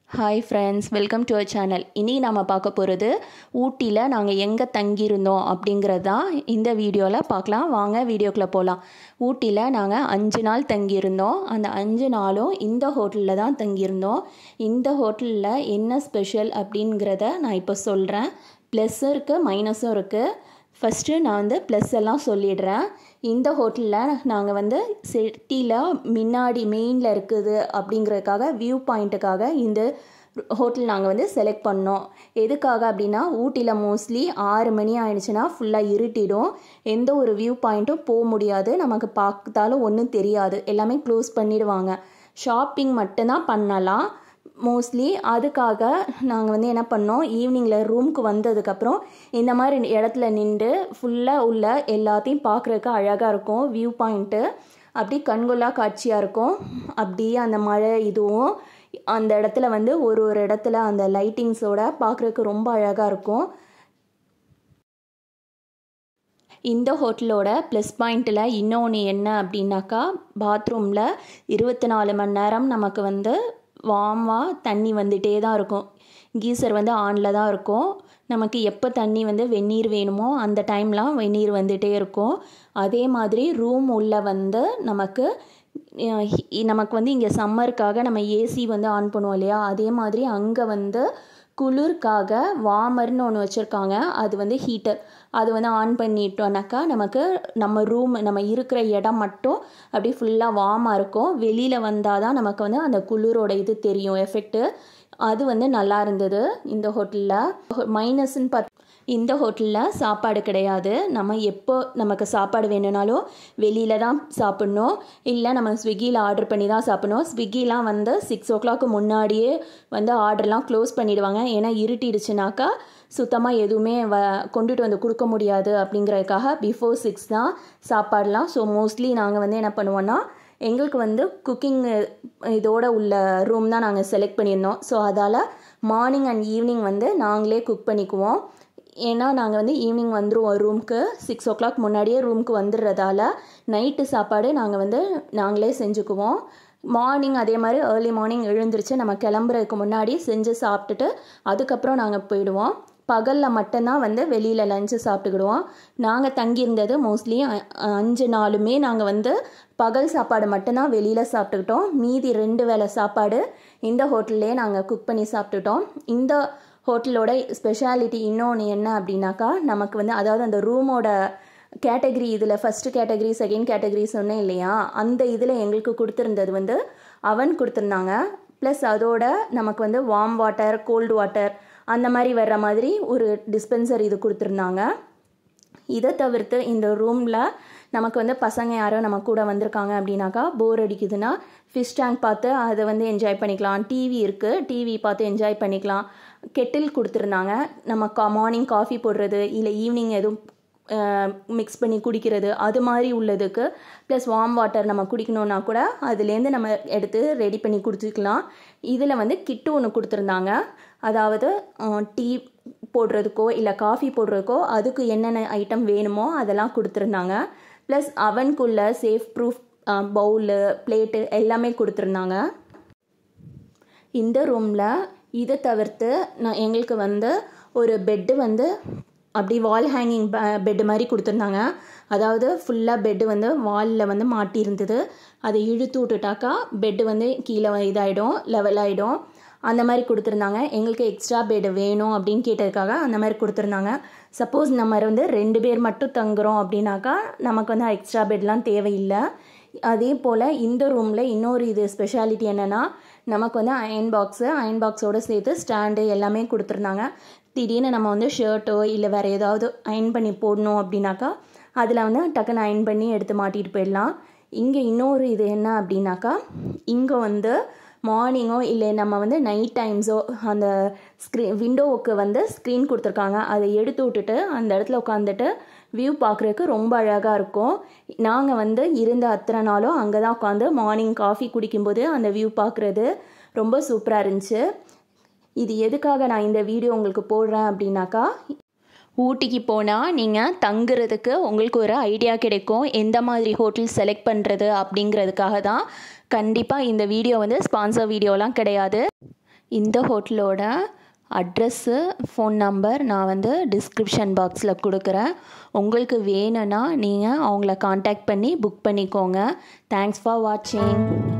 hi friends welcome to our channel இனி நம்ம பார்க்க போகிறது ஊட்டியில் நாங்கள் எங்கே தங்கியிருந்தோம் அப்படிங்கிறது தான் இந்த வீடியோவில் பார்க்கலாம் வாங்க வீடியோக்குள்ளே போகலாம் ஊட்டியில் நாங்கள் அஞ்சு நாள் தங்கியிருந்தோம் அந்த அஞ்சு நாளும் இந்த ஹோட்டலில் தான் தங்கியிருந்தோம் இந்த ஹோட்டலில் என்ன ஸ்பெஷல் அப்படிங்கிறத நான் இப்போ சொல்கிறேன் ப்ளஸ்ஸும் இருக்குது மைனஸும் இருக்குது ஃபஸ்ட்டு நான் வந்து ப்ளஸ் எல்லாம் சொல்லிடுறேன் இந்த ஹோட்டலில் நாங்கள் வந்து சிட்டியில் முன்னாடி மெயினில் இருக்குது அப்படிங்கிறதுக்காக வியூ பாயிண்ட்டுக்காக இந்த ஹோட்டல் நாங்கள் வந்து செலக்ட் பண்ணோம் எதுக்காக அப்படின்னா ஊட்டியில் மோஸ்ட்லி ஆறு மணி ஆயிடுச்சுன்னா ஃபுல்லாக இருட்டிடும் எந்த ஒரு வியூ பாயிண்ட்டும் போக முடியாது நமக்கு பார்த்தாலும் ஒன்றும் தெரியாது எல்லாமே க்ளோஸ் பண்ணிடுவாங்க ஷாப்பிங் மட்டும்தான் பண்ணலாம் மோஸ்ட்லி அதுக்காக நாங்கள் வந்து என்ன பண்ணோம் ஈவினிங்கில் ரூமுக்கு வந்ததுக்கப்புறம் இந்த மாதிரி இடத்துல நின்று ஃபுல்லாக உள்ள எல்லாத்தையும் பார்க்குறதுக்கு அழகாக இருக்கும் வியூ பாயிண்ட்டு அப்படி கண்கொள்ளா காட்சியாக இருக்கும் அப்படியே அந்த மழை இதுவும் அந்த இடத்துல வந்து ஒரு ஒரு இடத்துல அந்த லைட்டிங்ஸோட பார்க்குறதுக்கு ரொம்ப அழகாக இருக்கும் இந்த ஹோட்டலோட ப்ளஸ் பாயிண்ட்டில் இன்னொன்று என்ன அப்படின்னாக்கா பாத்ரூமில் இருபத்தி நாலு மணி நேரம் நமக்கு வந்து வார்மாக தண்ணி வந்துகிட்டே தான் இருக்கும் கீசர் வந்து ஆனில் தான் இருக்கும் நமக்கு எப்போ தண்ணி வந்து வெந்நீர் வேணுமோ அந்த டைம்லாம் வெந்நீர் வந்துகிட்டே இருக்கும் அதே மாதிரி ரூம் உள்ள வந்து நமக்கு நமக்கு வந்து இங்கே சம்மருக்காக நம்ம ஏசி வந்து ஆன் பண்ணுவோம் இல்லையா அதே மாதிரி அங்கே வந்து குளிர்காக வார்மர்னு ஒன்று வச்சுருக்காங்க அது வந்து ஹீட்டர் அது வந்து ஆன் பண்ணிட்டோன்னாக்கா நமக்கு நம்ம ரூம் நம்ம இருக்கிற இடம் மட்டும் அப்படியே ஃபுல்லாக வார்மாக இருக்கும் வெளியில் வந்தால் தான் நமக்கு வந்து அந்த குளிரோட இது தெரியும் எஃபெக்ட்டு அது வந்து நல்லா இருந்தது இந்த ஹோட்டலில் மைனஸ்ன்னு பார்த்து இந்த ஹோட்டலில் சாப்பாடு கிடையாது நம்ம எப்போ நமக்கு சாப்பாடு வேணும்னாலும் வெளியில் தான் சாப்பிட்ணும் இல்லை நம்ம ஸ்விக்கியில் ஆர்டர் பண்ணி தான் சாப்பிட்ணும் ஸ்விக்கிலாம் வந்து சிக்ஸ் ஓ கிளாக்கு முன்னாடியே வந்து ஆர்டர்லாம் க்ளோஸ் பண்ணிடுவாங்க ஏன்னா இருட்டிடுச்சுனாக்கா சுத்தமாக எதுவுமே வ கொண்டுட்டு வந்து கொடுக்க முடியாது அப்படிங்கிறதுக்காக பிஃபோர் சிக்ஸ் தான் சாப்பாடெலாம் ஸோ மோஸ்ட்லி நாங்கள் வந்து என்ன பண்ணுவோன்னா எங்களுக்கு வந்து குக்கிங் இதோட உள்ள ரூம் தான் நாங்கள் செலக்ட் பண்ணியிருந்தோம் ஸோ அதால் மார்னிங் அண்ட் ஈவினிங் வந்து நாங்களே குக் பண்ணிக்குவோம் ஏன்னா நாங்கள் வந்து ஈவினிங் வந்துடுவோம் ரூமுக்கு சிக்ஸ் ஓ கிளாக் முன்னாடியே ரூமுக்கு வந்துடுறதால நைட்டு சாப்பாடு நாங்கள் வந்து நாங்களே செஞ்சுக்குவோம் மார்னிங் அதே மாதிரி ஏர்லி மார்னிங் எழுந்திரிச்சு நம்ம கிளம்புறதுக்கு முன்னாடி செஞ்சு சாப்பிட்டுட்டு அதுக்கப்புறம் நாங்கள் போயிடுவோம் பகலில் மட்டும்தான் வந்து வெளியில் லஞ்சு சாப்பிட்டுக்கிடுவோம் நாங்கள் தங்கியிருந்தது மோஸ்ட்லி அஞ்சு நாளுமே நாங்கள் வந்து பகல் சாப்பாடு மட்டும்தான் வெளியில் சாப்பிட்டுக்கிட்டோம் மீதி ரெண்டு வேளை சாப்பாடு இந்த ஹோட்டல்லே நாங்கள் குக் பண்ணி சாப்பிட்டுட்டோம் இந்த ஹோட்டலோட ஸ்பெஷாலிட்டி இன்னொன்று என்ன அப்படின்னாக்கா நமக்கு வந்து அதாவது அந்த ரூமோட கேட்டகரி இதில் ஃபஸ்ட்டு கேட்டகரி செகண்ட் கேட்டகரி சொன்னேன் இல்லையா அந்த இதில் எங்களுக்கு கொடுத்துருந்தது வந்து அவன் கொடுத்துருந்தாங்க ப்ளஸ் அதோட நமக்கு வந்து வார்ம் வாட்டர் கோல்டு வாட்டர் அந்த மாதிரி வர்ற மாதிரி ஒரு டிஸ்பென்சர் இது கொடுத்துருந்தாங்க இதை தவிர்த்து இந்த ரூமில் நமக்கு வந்து பசங்க யாரோ நம்ம கூட வந்திருக்காங்க அப்படின்னாக்கா போர் அடிக்குதுன்னா ஃபிஷ் டேங்க் பார்த்து அதை வந்து என்ஜாய் பண்ணிக்கலாம் டிவி இருக்குது டிவி பார்த்து என்ஜாய் பண்ணிக்கலாம் கெட்டில் கொடுத்துருந்தாங்க நம்ம கா மார்னிங் காஃபி போடுறது இல்லை ஈவினிங் எதுவும் மிக்ஸ் பண்ணி குடிக்கிறது அது மாதிரி உள்ளதுக்கு ப்ளஸ் வார்ம் வாட்டர் நம்ம குடிக்கணுன்னா கூட அதுலேருந்து நம்ம எடுத்து ரெடி பண்ணி குடிச்சிக்கலாம் இதில் வந்து கிட்டு ஒன்று கொடுத்துருந்தாங்க அதாவது டீ போடுறதுக்கோ இல்லை காஃபி போடுறதுக்கோ அதுக்கு என்னென்ன ஐட்டம் வேணுமோ அதெல்லாம் கொடுத்துருந்தாங்க ப்ளஸ் அவனுக்குள்ள சேஃப் ப்ரூஃப் பவுலு பிளேட்டு எல்லாமே கொடுத்துருந்தாங்க இந்த ரூமில் இதை தவிர்த்து நான் எங்களுக்கு வந்து ஒரு பெட்டு வந்து அப்படி வால் ஹேங்கிங் பெட்டு மாதிரி கொடுத்துருந்தாங்க அதாவது ஃபுல்லாக பெட்டு வந்து வாலில் வந்து மாட்டியிருந்தது அதை இழுத்து விட்டுட்டாக்கா பெட்டு வந்து கீழே இதாகிடும் லெவல் ஆகிடும் அந்த மாதிரி கொடுத்துருந்தாங்க எங்களுக்கு எக்ஸ்ட்ரா பெட் வேணும் அப்படின்னு கேட்டதுக்காக அந்த மாதிரி கொடுத்துருந்தாங்க சப்போஸ் நம்ம வந்து ரெண்டு பேர் மட்டும் தங்குறோம் அப்படின்னாக்கா நமக்கு வந்து எக்ஸ்ட்ரா பெட்லாம் தேவையில்லை அதே போல் இந்த ரூமில் இன்னொரு இது ஸ்பெஷாலிட்டி என்னென்னா நமக்கு வந்து அயன் பாக்ஸு அயன் பாக்ஸோடு சேர்த்து ஸ்டாண்டு எல்லாமே கொடுத்துருந்தாங்க திடீர்னு நம்ம வந்து ஷர்ட்டோ இல்லை வேறு ஏதாவது அயன் பண்ணி போடணும் அப்படின்னாக்கா அதில் வந்து டக்குன்னு அயன் பண்ணி எடுத்து மாட்டிகிட்டு போயிடலாம் இங்கே இன்னொரு இது என்ன அப்படின்னாக்கா இங்கே வந்து மார்னிங்கோ இல்லை நம்ம வந்து நைட் டைம்ஸோ அந்த ஸ்க்ரீன் விண்டோவுக்கு வந்து ஸ்க்ரீன் கொடுத்துருக்காங்க அதை எடுத்து விட்டுட்டு அந்த இடத்துல உட்காந்துட்டு வியூ பார்க்குறதுக்கு ரொம்ப அழகாக இருக்கும் நாங்கள் வந்து இருந்த அத்தனை நாளும் அங்கே தான் உட்காந்து மார்னிங் காஃபி குடிக்கும்போது அந்த வியூ பார்க்குறது ரொம்ப சூப்பராக இருந்துச்சு இது எதுக்காக நான் இந்த வீடியோ உங்களுக்கு போடுறேன் அப்படின்னாக்கா ஊட்டிக்கு போனால் நீங்கள் தங்குறதுக்கு உங்களுக்கு ஒரு ஐடியா கிடைக்கும் எந்த மாதிரி ஹோட்டல் செலக்ட் பண்ணுறது அப்படிங்கிறதுக்காக தான் கண்டிப்பாக இந்த வீடியோ வந்து ஸ்பான்சர் வீடியோலாம் கிடையாது இந்த ஹோட்டலோட அட்ரஸ்ஸு ஃபோன் நம்பர் நான் வந்து டிஸ்கிரிப்ஷன் பாக்ஸில் கொடுக்குறேன் உங்களுக்கு வேணும்னா நீங்கள் அவங்கள காண்டாக்ட் பண்ணி புக் பண்ணிக்கோங்க தேங்க்ஸ் ஃபார் வாட்சிங்